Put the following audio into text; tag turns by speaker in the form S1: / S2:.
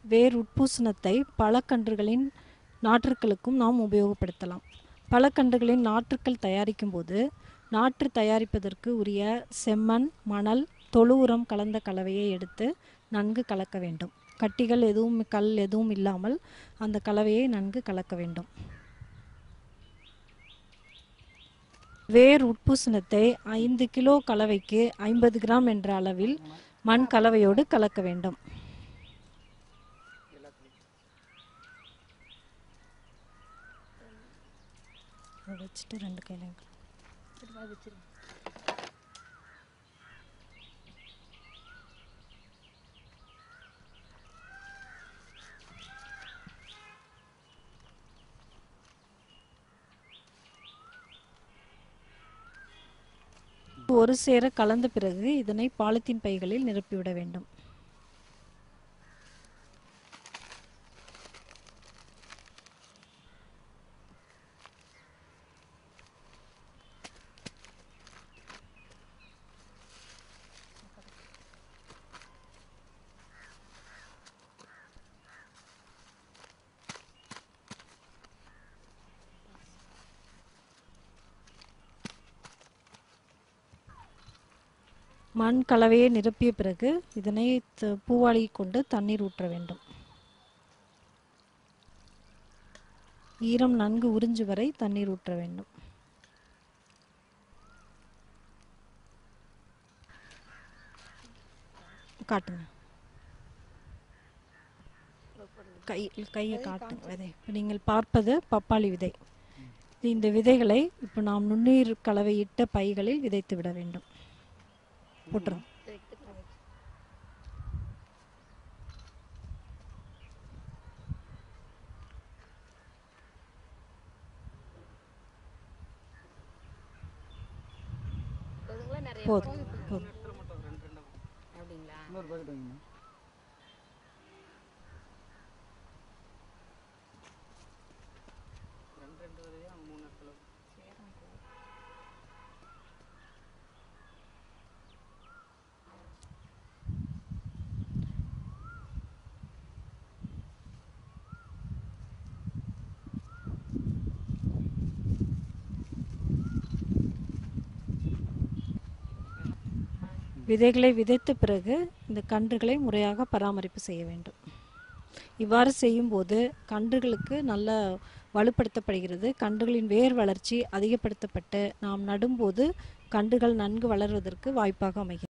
S1: வேர் உட்பூசணத்தை பழக்கன்றுகளின் நாற்றுக்களுக்கும் நாம் உபயோகப்படுத்தலாம் பழக்கன்றுகளின் நாற்றுக்கள் தயாரிக்கும் போது நாற்று தயாரிப்பதற்கு உரிய செம்மண் மணல் தொழு உரம் கலந்த கலவையை எடுத்து நன்கு கலக்க வேண்டும் கட்டிகள் எதுவும் கல் எதுவும் இல்லாமல் அந்த கலவையை நன்கு கலக்க வேண்டும் வேர் உட்பூசணத்தை ஐந்து கிலோ கலவைக்கு ஐம்பது கிராம் என்ற அளவில் மண் கலவையோடு கலக்க வேண்டும் அதை வச்சுட்டு ரெண்டு கையிலையும் ஒரு சேர கலந்த பிறகு இதனை பாலித்தீன் பைகளில் நிரப்பிவிட வேண்டும் மண் கலவையை நிரப்பிய பிறகு இதனை த- பூவாளி கொண்டு தண்ணீர் ஊற்ற வேண்டும் ஈரம் நன்கு உறிஞ்சு வரை தண்ணீர் ஊற்ற வேண்டும் காட்டுங்க கை கையை காட்டுங்க விதை இப்போ நீங்கள் பார்ப்பது பப்பாளி விதை இந்த விதைகளை இப்போ நாம் நுண்ணீர் கலவை இட்ட பைகளில் விதைத்து விட வேண்டும் போட்டுருங்க
S2: போதுங்களா நிறைய
S1: போதும் போதும்
S2: அப்படிங்களா
S3: இன்னொரு பாக்கெட் வைங்கம்மா
S1: விதைகளை விதைத்த பிறகு இந்த கன்றுகளை முறையாக பராமரிப்பு செய்ய வேண்டும் இவ்வாறு செய்யும்போது கன்றுகளுக்கு நல்ல வலுப்படுத்தப்படுகிறது கன்றுகளின் வேர் வளர்ச்சி அதிகப்படுத்தப்பட்டு நாம் நடும்போது கன்றுகள் நன்கு வளர்வதற்கு வாய்ப்பாக அமைகிறது